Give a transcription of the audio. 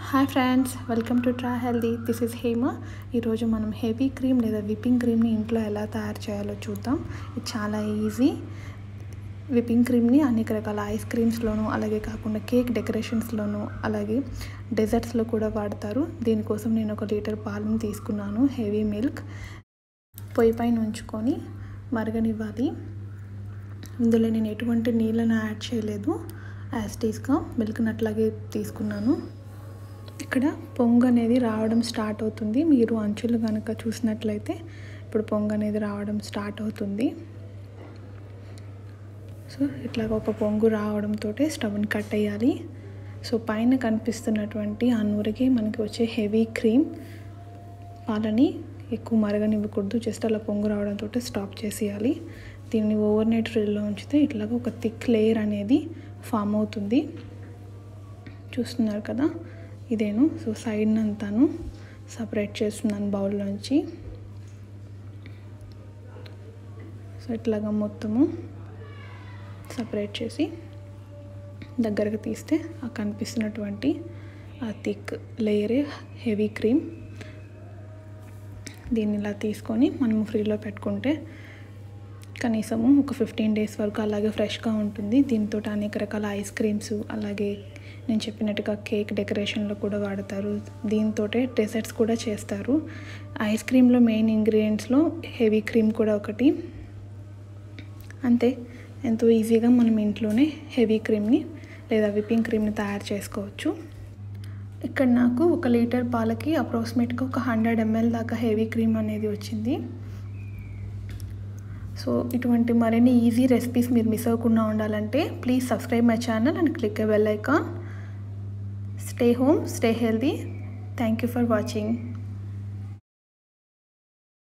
hi friends welcome to ట్రా healthy this is Hema ఈరోజు మనం హెవీ క్రీమ్ లేదా విప్పింగ్ క్రీమ్ని ఇంట్లో ఎలా తయారు చేయాలో చూద్దాం ఇది చాలా ఈజీ విప్పింగ్ క్రీమ్ని అనేక రకాల ఐస్ క్రీమ్స్లోను అలాగే కాకుండా కేక్ డెకరేషన్స్లోను అలాగే డెజర్ట్స్లో కూడా వాడతారు దీనికోసం నేను ఒక లీటర్ పాలను తీసుకున్నాను హెవీ మిల్క్ పొయ్యి పైన ఉంచుకొని మరగనివ్వాలి ఇందులో నేను ఎటువంటి నీళ్ళను యాడ్ చేయలేదు యాస్టీస్గా మిల్క్ని అట్లాగే తీసుకున్నాను ఇక్కడ పొంగు అనేది రావడం స్టార్ట్ అవుతుంది మీరు అంచులు కనుక చూసినట్లయితే ఇప్పుడు పొంగు అనేది రావడం స్టార్ట్ అవుతుంది సో ఇట్లాగ ఒక పొంగు రావడంతో స్టవ్ని కట్ అయ్యాలి సో పైన కనిపిస్తున్నటువంటి ఆ నూరికి మనకి వచ్చే హెవీ క్రీమ్ పాలని ఎక్కువ మరగనివ్వకూడదు జస్ట్ అలా పొంగు రావడంతో స్టాప్ చేసేయాలి దీన్ని ఓవర్ నైట్ ఫ్రిడ్జ్లో ఉంచితే ఇట్లాగ ఒక థిక్ లేయర్ అనేది ఫామ్ అవుతుంది చూస్తున్నారు కదా ఇదేను సో సైడ్ అంతాను సపరేట్ చేస్తున్నాను బౌల్లోంచి సో ఇట్లాగా మొత్తము సపరేట్ చేసి దగ్గరకు తీస్తే ఆ కనిపిస్తున్నటువంటి ఆ థిక్ లేయరే హెవీ క్రీమ్ దీన్ని ఇలా తీసుకొని మనము ఫ్రీలో పెట్టుకుంటే కనీసము ఒక ఫిఫ్టీన్ డేస్ వరకు అలాగే ఫ్రెష్గా ఉంటుంది దీంతో అనేక రకాల ఐస్ క్రీమ్స్ అలాగే నేను చెప్పినట్టుగా కేక్ డెకరేషన్లో కూడా వాడతారు దీంతో డెసర్ట్స్ కూడా చేస్తారు ఐస్ క్రీమ్లో మెయిన్ ఇంగ్రీడియంట్స్లో హెవీ క్రీమ్ కూడా ఒకటి అంతే ఎంతో ఈజీగా మనం ఇంట్లోనే హెవీ క్రీమ్ని లేదా విప్పింగ్ క్రీమ్ని తయారు చేసుకోవచ్చు ఇక్కడ నాకు ఒక లీటర్ పాలకి అప్రాక్సిమేట్గా ఒక హండ్రెడ్ ఎంఎల్ దాకా హెవీ క్రీమ్ అనేది వచ్చింది సో ఇటువంటి మరిన్ని ఈజీ రెసిపీస్ మీరు మిస్ అవ్వకుండా ఉండాలంటే please subscribe my channel and click bell icon stay home stay healthy thank you for watching